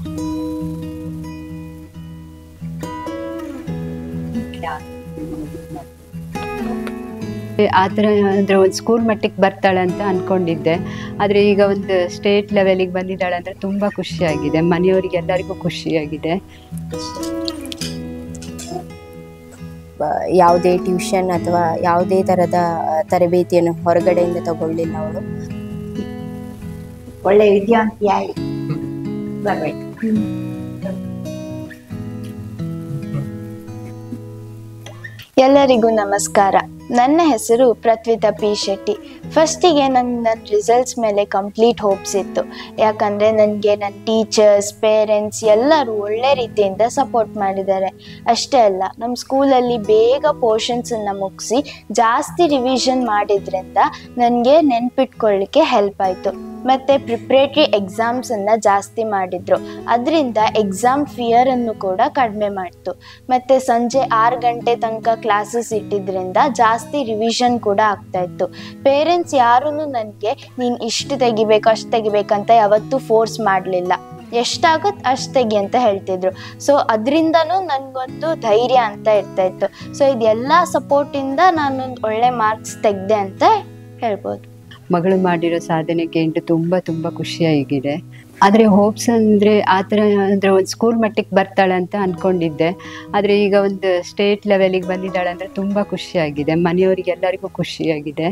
ಆ ಥರ ಅಂದರೆ ಒಂದು ಸ್ಕೂಲ್ ಮಟ್ಟಿಗೆ ಬರ್ತಾಳೆ ಅಂತ ಅಂದ್ಕೊಂಡಿದ್ದೆ ಆದರೆ ಈಗ ಒಂದು ಸ್ಟೇಟ್ ಲೆವೆಲಿಗೆ ಬಂದಿದ್ದಾಳೆ ಅಂದರೆ ತುಂಬ ಖುಷಿಯಾಗಿದೆ ಮನೆಯವರಿಗೆ ಎಲ್ಲರಿಗೂ ಖುಷಿಯಾಗಿದೆ ಬ- ಯಾವುದೇ ಟ್ಯೂಷನ್ ಅಥವಾ ಯಾವುದೇ ಥರದ ಆ, ತರಬೇತಿಯನ್ನು ಹೊರಗಡೆಯಿಂದ ತಗೊಳ್ಳಿಲ್ಲ ಅವಳು ಒಳ್ಳೆ ವಿದ್ಯಾವಂತಿಯಾಗಿ ಬರ್ಬೇಕು ಎಲ್ಲರಿಗೂ ನಮಸ್ಕಾರ ನನ್ನ ಹೆಸರು ಪ್ರತ್ವಿತಾ ಪಿ ಶೆಟ್ಟಿ ಫಸ್ಟಿಗೆ ನಂಗೆ ನನ್ನ ರಿಸಲ್ಟ್ಸ್ ಮೇಲೆ ಕಂಪ್ಲೀಟ್ ಹೋಪ್ಸ್ ಇತ್ತು ಯಾಕಂದರೆ ನನಗೆ ನನ್ನ ಟೀಚರ್ಸ್ ಪೇರೆಂಟ್ಸ್ ಎಲ್ಲರೂ ಒಳ್ಳೆ ರೀತಿಯಿಂದ ಸಪೋರ್ಟ್ ಮಾಡಿದ್ದಾರೆ ಅಷ್ಟೇ ಅಲ್ಲ ನಮ್ಮ ಸ್ಕೂಲಲ್ಲಿ ಬೇಗ ಪೋರ್ಷನ್ಸನ್ನು ಮುಗಿಸಿ ಜಾಸ್ತಿ ರಿವಿಷನ್ ಮಾಡಿದ್ರಿಂದ ನನಗೆ ನೆನ್ಪಿಟ್ಕೊಳ್ಳಿಕ್ಕೆ ಹೆಲ್ಪ್ ಆಯಿತು ಮತ್ತು ಪ್ರಿಪ್ರೇಟ್ರಿ ಎಕ್ಸಾಮ್ಸನ್ನು ಜಾಸ್ತಿ ಮಾಡಿದರು ಅದರಿಂದ ಎಕ್ಸಾಮ್ ಫಿಯರನ್ನು ಕೂಡ ಕಡಿಮೆ ಮಾಡ್ತು ಮತ್ತು ಸಂಜೆ ಆರು ಗಂಟೆ ತನಕ ಕ್ಲಾಸಸ್ ಇಟ್ಟಿದ್ರಿಂದ ಜಾಸ್ತಿ ರಿವಿಷನ್ ಕೂಡ ಆಗ್ತಾ ಇತ್ತು ಪೇರೆಂಟ್ಸ್ ಯಾರೂ ನನಗೆ ನೀನು ಇಷ್ಟು ತೆಗಿಬೇಕು ಅಷ್ಟು ತೆಗಿಬೇಕಂತ ಯಾವತ್ತೂ ಫೋರ್ಸ್ ಮಾಡಲಿಲ್ಲ ಎಷ್ಟಾಗುತ್ತೆ ಅಷ್ಟು ತೆಗಿ ಅಂತ ಹೇಳ್ತಿದ್ರು ಸೊ ಅದರಿಂದನೂ ನನಗೊಂದು ಧೈರ್ಯ ಅಂತ ಇರ್ತಾ ಇತ್ತು ಸೊ ಇದೆಲ್ಲ ಸಪೋರ್ಟಿಂದ ನಾನೊಂದು ಒಳ್ಳೆ ಮಾರ್ಕ್ಸ್ ತೆಗೆದೆ ಅಂತ ಹೇಳ್ಬೋದು ಮಗಳು ಮಾಡಿರೋ ಸಾಧನೆ ಕೇಂದ್ರ ತುಂಬ ತುಂಬ ಖುಷಿಯಾಗಿದೆ ಆದರೆ ಹೋಪ್ಸ್ ಅಂದರೆ ಆ ಥರ ಅಂದರೆ ಒಂದು ಸ್ಕೂಲ್ ಮಟ್ಟಿಗೆ ಬರ್ತಾಳೆ ಅಂತ ಅಂದ್ಕೊಂಡಿದ್ದೆ ಆದರೆ ಈಗ ಒಂದು ಸ್ಟೇಟ್ ಲೆವೆಲಿಗೆ ಬಂದಿದ್ದಾಳೆ ಅಂದರೆ ತುಂಬ ಖುಷಿಯಾಗಿದೆ ಮನೆಯವರಿಗೆ ಎಲ್ಲರಿಗೂ ಖುಷಿಯಾಗಿದೆ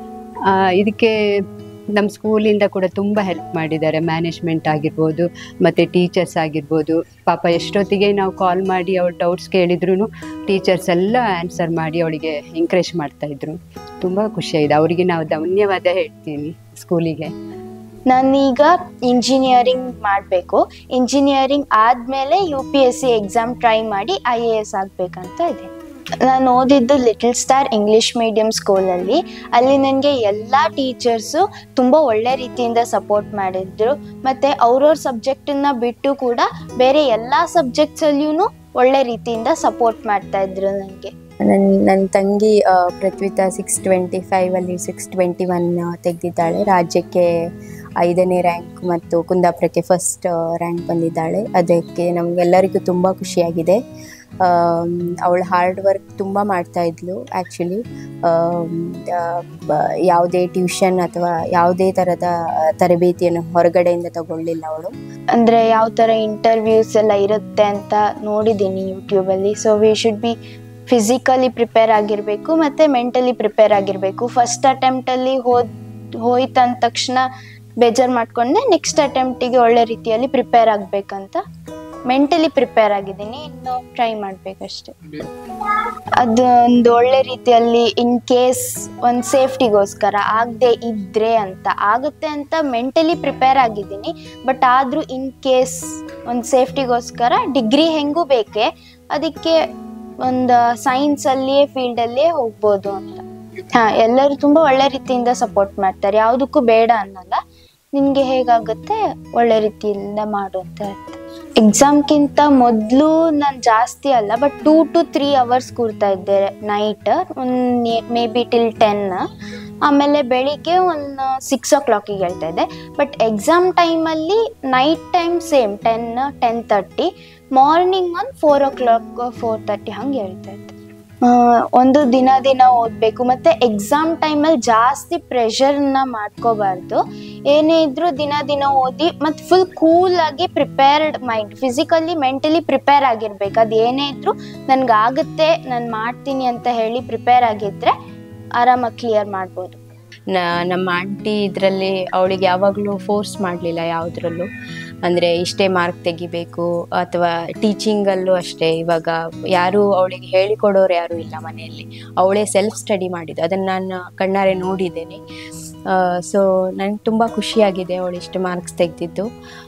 ಆ, ಇದಕ್ಕೆ ನಮ್ಮ ಸ್ಕೂಲಿಂದ ಕೂಡ ತುಂಬ ಹೆಲ್ಪ್ ಮಾಡಿದ್ದಾರೆ ಮ್ಯಾನೇಜ್ಮೆಂಟ್ ಆಗಿರ್ಬೋದು ಮತ್ತು ಟೀಚರ್ಸ್ ಆಗಿರ್ಬೋದು ಪಾಪ ಎಷ್ಟೊತ್ತಿಗೆ ನಾವು ಕಾಲ್ ಮಾಡಿ ಅವ್ರ ಡೌಟ್ಸ್ ಕೇಳಿದ್ರು ಟೀಚರ್ಸ್ ಎಲ್ಲ ಆನ್ಸರ್ ಮಾಡಿ ಅವಳಿಗೆ ಎಂಕರೇಜ್ ಮಾಡ್ತಾಯಿದ್ರು ತುಂಬ ಖುಷಿಯಾಗಿದೆ ಅವರಿಗೆ ನಾವು ಧನ್ಯವಾದ ಹೇಳ್ತೀನಿ ಸ್ಕೂಲಿಗೆ ನಾನೀಗ ಇಂಜಿನಿಯರಿಂಗ್ ಮಾಡಬೇಕು ಇಂಜಿನಿಯರಿಂಗ್ ಆದಮೇಲೆ U P S C exam try ಮಾಡಿ ಐ ಎ ಎಸ್ ಆಗಬೇಕಂತ ಇದೆ ನಾನು ಓದಿದ್ದು ಲಿಟಲ್ ಸ್ಟಾರ್ ಇಂಗ್ಲೀಷ್ ಮೀಡಿಯಂ ಸ್ಕೂಲಲ್ಲಿ ಅಲ್ಲಿ ನನಗೆ ಎಲ್ಲ ಟೀಚರ್ಸು ತುಂಬ ಒಳ್ಳೆ ರೀತಿಯಿಂದ ಸಪೋರ್ಟ್ ಮಾಡಿದ್ರು ಮತ್ತು ಅವ್ರವ್ರ ಸಬ್ಜೆಕ್ಟನ್ನ ಬಿಟ್ಟು ಕೂಡ ಬೇರೆ ಎಲ್ಲ ಸಬ್ಜೆಕ್ಟ್ಸಲ್ಲಿಯೂ ಒಳ್ಳೆ ರೀತಿಯಿಂದ ಸಪೋರ್ಟ್ ಮಾಡ್ತಾ ಇದ್ರು ನನಗೆ ನನ್ನ ನನ್ನ ತಂಗಿ ಆ, ಪ್ರತ್ವಿತಾ ಸಿಕ್ಸ್ ಟ್ವೆಂಟಿ ಫೈವಲ್ಲಿ ಸಿಕ್ಸ್ ಟ್ವೆಂಟಿ ಒನ್ ತೆಗೆದಿದ್ದಾಳೆ ರಾಜ್ಯಕ್ಕೆ ಐದನೇ ರ್ಯಾಂಕ್ ಮತ್ತು ಕುಂದಾಪುರಕ್ಕೆ ಫಸ್ಟ್ ರ್ಯಾಂಕ್ ಬಂದಿದ್ದಾಳೆ ಅದಕ್ಕೆ ನಮಗೆಲ್ಲರಿಗೂ ತುಂಬ ಖುಷಿಯಾಗಿದೆ ಅವಳು ಹಾರ್ಡ್ ವರ್ಕ್ ತುಂಬ ಮಾಡ್ತಾ ಇದ್ಲು ಆ್ಯಕ್ಚುಲಿ ಯಾವುದೇ ಟ್ಯೂಷನ್ ಅಥವಾ ಯಾವುದೇ ಥರದ ತರಬೇತಿಯನ್ನು ಹೊರಗಡೆಯಿಂದ ತಗೊಳ್ಳಿಲ್ಲ ಅವಳು ಅಂದರೆ ಯಾವ ಥರ ಇಂಟರ್ವ್ಯೂಸ್ ಎಲ್ಲ ಇರುತ್ತೆ ಅಂತ ನೋಡಿದ್ದೀನಿ ಯೂಟ್ಯೂಬಲ್ಲಿ so we should be physically prepare ಆಗಿರಬೇಕು ಮತ್ತು ಮೆಂಟಲಿ ಪ್ರಿಪೇರ್ ಆಗಿರಬೇಕು ಫಸ್ಟ್ ಅಟೆಂಪ್ಟಲ್ಲಿ ಹೋದ್ ಹೋಯ್ತು ಅಂದ ತಕ್ಷಣ ಬೇಜಾರು ಮಾಡ್ಕೊಂಡೆ ನೆಕ್ಸ್ಟ್ ಅಟೆಂಪ್ಟಿಗೆ ಒಳ್ಳೆ ರೀತಿಯಲ್ಲಿ ಪ್ರಿಪೇರ್ ಆಗಬೇಕಂತ ಮೆಂಟಲಿ ಪ್ರಿಪೇರ್ ಆಗಿದ್ದೀನಿ ಇನ್ನು ಟ್ರೈ ಮಾಡಬೇಕಷ್ಟೆ ಅದು ಒಂದು ಒಳ್ಳೆ ರೀತಿಯಲ್ಲಿ ಇನ್ ಕೇಸ್ ಒಂದು ಸೇಫ್ಟಿಗೋಸ್ಕರ ಆಗದೆ ಇದ್ರೆ ಅಂತ ಆಗುತ್ತೆ ಅಂತ ಮೆಂಟಲಿ ಪ್ರಿಪೇರ್ ಆಗಿದ್ದೀನಿ ಬಟ್ ಆದರೂ ಇನ್ ಕೇಸ್ ಒಂದು ಸೇಫ್ಟಿಗೋಸ್ಕರ ಡಿಗ್ರಿ ಹೆಂಗೂ ಬೇಕೆ ಅದಕ್ಕೆ ಒಂದು ಸೈನ್ಸಲ್ಲಿಯೇ ಫೀಲ್ಡಲ್ಲಿಯೇ ಹೋಗ್ಬೋದು ಅಂತ ಹಾಂ ಎಲ್ಲರೂ ತುಂಬ ಒಳ್ಳೆ ರೀತಿಯಿಂದ ಸಪೋರ್ಟ್ ಮಾಡ್ತಾರೆ ಯಾವುದಕ್ಕೂ ಬೇಡ ಅನ್ನಲ್ಲ ನಿನಗೆ ಹೇಗಾಗುತ್ತೆ ಒಳ್ಳೆ ರೀತಿಯಿಂದ ಮಾಡು ಅಂತ ಹೇಳ್ತಾರೆ ಎಕ್ಸಾಮ್ಗಿಂತ ಮೊದಲು ನಾನು ಜಾಸ್ತಿ ಅಲ್ಲ but two to three hours ಕೂರ್ತಾ ಇದ್ದೆ ನೈಟ್ ಒಂದು ಮೇ ಬಿ ಟಿಲ್ ಟೆನ್ ಆಮೇಲೆ ಬೆಳಿಗ್ಗೆ ಒಂದು ಸಿಕ್ಸ್ ಓ ಕ್ಲಾಕಿಗೆ ಹೇಳ್ತಾ ಇದ್ದೆ ಬಟ್ ಎಕ್ಸಾಮ್ ಟೈಮಲ್ಲಿ night time same ten ten thirty morning ಒಂದು four o'clock four thirty ಹಂಗೆ ಹೇಳ್ತಾ ಇದ್ದೆ ಆ, ಒಂದು ದಿನ ದಿನ ಓದಬೇಕು ಮತ್ತು ಎಕ್ಸಾಮ್ ಟೈಮಲ್ಲಿ ಜಾಸ್ತಿ ಪ್ರೆಷರ್ನ ಮಾಡ್ಕೋಬಾರ್ದು ಏನೇ ಇದ್ರೂ ದಿನ ದಿನ ಓದಿ ಮತ್ತು ಫುಲ್ ಕೂಲಾಗಿ prepared mind physically mentally prepare ಆಗಿರ್ಬೇಕು ಅದು ಏನೇ ಇದ್ರೂ ನನಗೆ ಆಗುತ್ತೆ ನಾನು ಮಾಡ್ತೀನಿ ಅಂತ ಹೇಳಿ ಪ್ರಿಪೇರ್ ಆಗಿದ್ದರೆ ಆರಾಮಾಗಿ ಕ್ಲಿಯರ್ ಮಾಡ್ಬೋದು ನ ನಮ್ಮ ಆಂಟಿ ಇದರಲ್ಲಿ ಅವಳಿಗೆ ಯಾವಾಗಲೂ ಫೋರ್ಸ್ ಮಾಡಲಿಲ್ಲ ಯಾವುದ್ರಲ್ಲೂ ಅಂದರೆ ಇಷ್ಟೇ ಮಾರ್ಕ್ ತೆಗಿಬೇಕು ಅಥವಾ ಟೀಚಿಂಗಲ್ಲೂ ಅಷ್ಟೇ ಇವಾಗ ಯಾರು ಅವಳಿಗೆ ಹೇಳಿಕೊಡೋರು ಯಾರೂ ಇಲ್ಲ ಮನೆಯಲ್ಲಿ ಅವಳೇ ಸೆಲ್ಫ್ ಸ್ಟಡಿ ಮಾಡಿದ್ದು ಅದನ್ನು ನಾನು ಕಣ್ಣಾರೆ ನೋಡಿದ್ದೇನೆ ಸೊ ನನಗೆ ತುಂಬ ಖುಷಿಯಾಗಿದೆ ಅವಳು ಇಷ್ಟು ಮಾರ್ಕ್ಸ್ ತೆಗೆದಿದ್ದು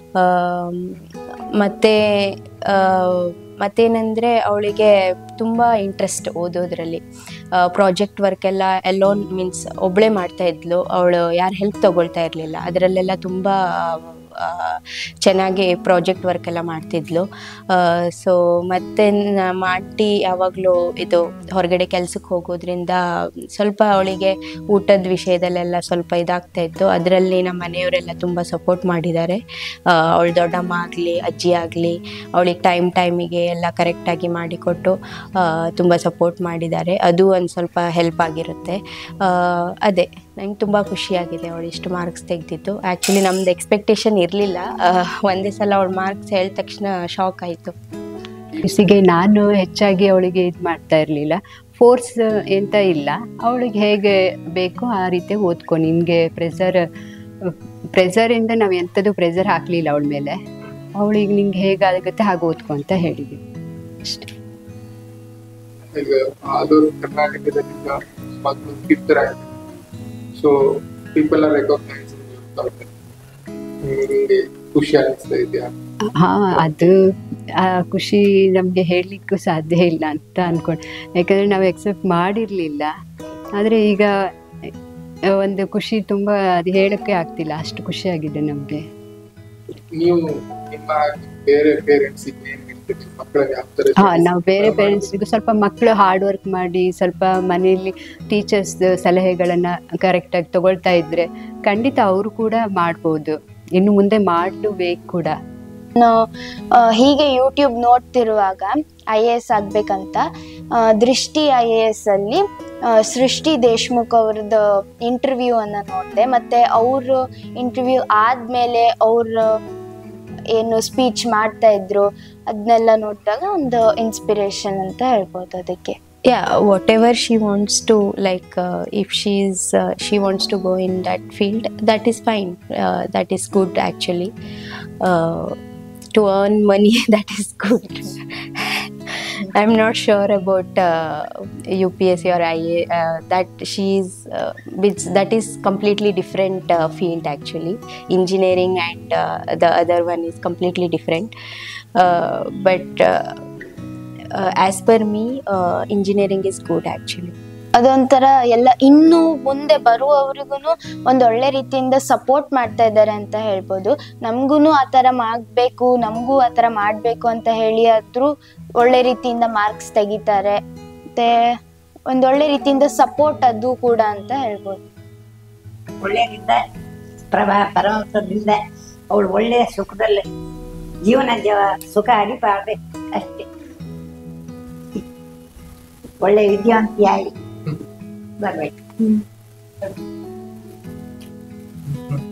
ಮತ್ತು ಮತ್ತೇನೆಂದರೆ ಅವಳಿಗೆ ತುಂಬ ಇಂಟ್ರೆಸ್ಟ್ ಓದೋದ್ರಲ್ಲಿ ಪ್ರಾಜೆಕ್ಟ್ ವರ್ಕ್ ಎಲ್ಲ ಎಲೋನ್ ಮೀನ್ಸ್ ಒಬ್ಬಳೇ ಮಾಡ್ತಾ ಇದ್ಲು ಅವಳು ಯಾರು ಹೆಲ್ಪ್ ತಗೊಳ್ತಾ ಇರಲಿಲ್ಲ ಅದರಲ್ಲೆಲ್ಲ ತುಂಬ ಆ, ಚೆನ್ನಾಗಿ ಪ್ರಾಜೆಕ್ಟ್ ವರ್ಕ್ ಎಲ್ಲ ಮಾಡ್ತಿದ್ಲು ಸೊ ಮತ್ತೆ ನಮ್ಮ ಆಂಟಿ ಯಾವಾಗಲೂ ಇದು ಹೊರಗಡೆ ಕೆಲ್ಸಕ್ಕೆ ಹೋಗೋದ್ರಿಂದ ಸ್ವಲ್ಪ ಅವಳಿಗೆ ಊಟದ ವಿಷಯದಲ್ಲೆಲ್ಲ ಸ್ವಲ್ಪ ಇದಾಗ್ತಾ ಇತ್ತು ಅದರಲ್ಲಿ ನಮ್ಮ ಮನೆಯವರೆಲ್ಲ ತುಂಬ ಸಪೋರ್ಟ್ ಮಾಡಿದ್ದಾರೆ ಅವಳು ದೊಡ್ಡಮ್ಮ ಆಗಲಿ ಅಜ್ಜಿ ಆಗಲಿ ಅವಳಿಗೆ ಟೈಮ್ ಟೈಮಿಗೆ ಎಲ್ಲ ಕರೆಕ್ಟಾಗಿ ಮಾಡಿಕೊಟ್ಟು ತುಂಬ ಸಪೋರ್ಟ್ ಮಾಡಿದ್ದಾರೆ ಅದು ಒಂದು ಸ್ವಲ್ಪ ಹೆಲ್ಪ್ ಆಗಿರುತ್ತೆ ಆ, ಅದೇ ನಂಗೆ ತುಂಬ ಖುಷಿಯಾಗಿದೆ ಅವಳು ಇಷ್ಟು ಮಾರ್ಕ್ಸ್ ತೆಗೆದಿತ್ತು ಆ್ಯಕ್ಚುಲಿ ನಮ್ದು ಎಕ್ಸ್ಪೆಕ್ಟೇಷನ್ ಇರಲಿಲ್ಲ ಒಂದೇ ಸಲ ಅವಳು ಮಾರ್ಕ್ಸ್ ಹೇಳಿದ ತಕ್ಷಣ ಶಾಕ್ ಆಯಿತು ಪಿಸಿಗೆ ನಾನು ಹೆಚ್ಚಾಗಿ ಅವಳಿಗೆ ಇದು ಮಾಡ್ತಾ ಇರಲಿಲ್ಲ ಫೋರ್ಸ್ ಎಂತ ಇಲ್ಲ ಅವಳಿಗೆ ಹೇಗೆ ಬೇಕೋ ಆ ರೀತಿ ಓದ್ಕೊ ನಿನಗೆ ಪ್ರೆಸರ್ ಪ್ರೆಸರಿಂದ ನಾವು ಎಂಥದ್ದು ಪ್ರೆಸರ್ ಹಾಕಲಿಲ್ಲ ಅವಳ ಮೇಲೆ ಅವಳಿಗೆ ನಿಂಗೆ ಹೇಗಾಗುತ್ತೆ ಹಾಗೆ ಓದ್ಕೊ ಅಂತ ಹೇಳಿದ್ವಿ ಅಷ್ಟೇ ಈಗ ಆಲೂರು ಕರ್ನಾಟಕದಲ್ಲಿ ಈಗ ಮಕ್ಕಳು ಕಿತ್ತರ ಸೊ ಪೀಪಲ್ ಆರ್ ರೆಕಾಗ್ನೈಸ್ ನಿಮಗೆ ಖುಷಿ ಅನಿಸ್ತಾ ಇದೆಯಾ ಹಾ ಅದು ಆ ಖುಷಿ ನಮಗೆ ಹೇಳಲಿಕ್ಕೂ ಸಾಧ್ಯ ಇಲ್ಲ ಅಂತ ಅನ್ಕೊಂಡು ಯಾಕಂದರೆ ನಾವು ಎಕ್ಸೆಪ್ಟ್ ಮಾಡಿರಲಿಲ್ಲ ಆದರೆ ಈಗ ಒಂದು ಖುಷಿ ತುಂಬ ಅದು ಹೇಳೋಕ್ಕೆ ಆಗ್ತಿಲ್ಲ ಅಷ್ಟು ಖುಷಿಯಾಗಿದೆ ನಮಗೆ ನೀವು ನಿಮ್ಮ ಬೇರೆ ಪೇರೆಂಟ್ಸ್ ಏನ್ ಹೇಳ್ತೀರಿ ಮಕ್ಕಳಿಗೆ ಯಾವ ತರ ಹಾ ನಾವು ಬೇರೆ ಪೇರೆಂಟ್ಸ್ಗೂ ಸ್ವಲ್ಪ ಮಕ್ಕಳು ಹಾರ್ಡ್ ವರ್ಕ್ ಮಾಡಿ ಸ್ವಲ್ಪ ಮನೆಯಲ್ಲಿ ಟೀಚರ್ಸ್ ಸಲಹೆಗಳನ್ನು ಕರೆಕ್ಟಾಗಿ ತಗೊಳ್ತಾ ಇದ್ರೆ ಖಂಡಿತ ಅವರು ಕೂಡ ಮಾಡ್ಬೋದು ಇನ್ನು ಮುಂದೆ ಮಾಡಲೂಬೇಕು ಕೂಡ ನಾನು ಆ, ಹೀಗೆ ಯೂಟ್ಯೂಬ್ ನೋಡ್ತಿರುವಾಗ ಐ ಎ ಎಸ್ ಆಗ್ಬೇಕಂತ ಆ, ದೃಷ್ಟಿ ಐ ಎ ಎಸ್ ಅಲ್ಲಿ ಆ, ಸೃಷ್ಟಿ ದೇಶ್ಮುಖ್ ಅವ್ರದ್ದು ಇಂಟರ್ವ್ಯೂ ಅನ್ನ ನೋಡಿದೆ ಮತ್ತೆ ಅವರು ಇಂಟರ್ವ್ಯೂ ಆದ್ಮೇಲೆ ಅವ್ರ ಏನು ಸ್ಪೀಚ್ ಮಾಡ್ತಾ ಇದ್ರು ಅದನ್ನೆಲ್ಲ ನೋಡಿದಾಗ ಒಂದು ಇನ್ಸ್ಪಿರೇಷನ್ ಅಂತ ಹೇಳ್ಬೋದು ಅದಕ್ಕೆ yeah whatever she wants to like uh, if she's uh, she wants to go in that field that is fine uh, that is good actually uh, to earn money that is good i'm not sure about uh, upsc or ia uh, that she's uh, which that is completely different uh, field actually engineering and uh, the other one is completely different uh, but uh, as per me engineering is good actually ಅದೊಂಥರ ಎಲ್ಲ ಇನ್ನು ಮುಂದೆ ಬರುವವರಿಗೂ ಒಂದು ಒಳ್ಳೆ ರೀತಿಯಿಂದ support ಮಾಡ್ತಾ ಇದ್ದಾರೆ ಅಂತ ಹೇಳ್ಬೋದು ನಮಗೂ ಆ ಥರ ಮಾಡಬೇಕು ನಮಗೂ ಆ ಥರ ಮಾಡಬೇಕು ಅಂತ ಹೇಳಿ ಆದರೂ ಒಳ್ಳೆ ರೀತಿಯಿಂದ ಮಾರ್ಕ್ಸ್ ತೆಗಿತಾರೆ ಮತ್ತೆ ಒಂದು ಒಳ್ಳೆ ರೀತಿಯಿಂದ ಸಪೋರ್ಟ್ ಅದು ಕೂಡ ಅಂತ ಹೇಳ್ಬೋದು ಒಳ್ಳೆಯದಿಂದ ಪ್ರಭಾ ಪರಮಸದಿಂದ ಅವಳು ಒಳ್ಳೆಯ ಸುಖದಲ್ಲಿ ಜೀವನ ಜೀವ ಸುಖ ಅಡಿಪಾಡ್ಬೇಕು ಅಷ್ಟೇ ಒಳ್ಳೆ ವಿದ್ಯಾವಂತಿಯಾಗಿ ಬರ್ಬೇಕು ಹ್ಮ್.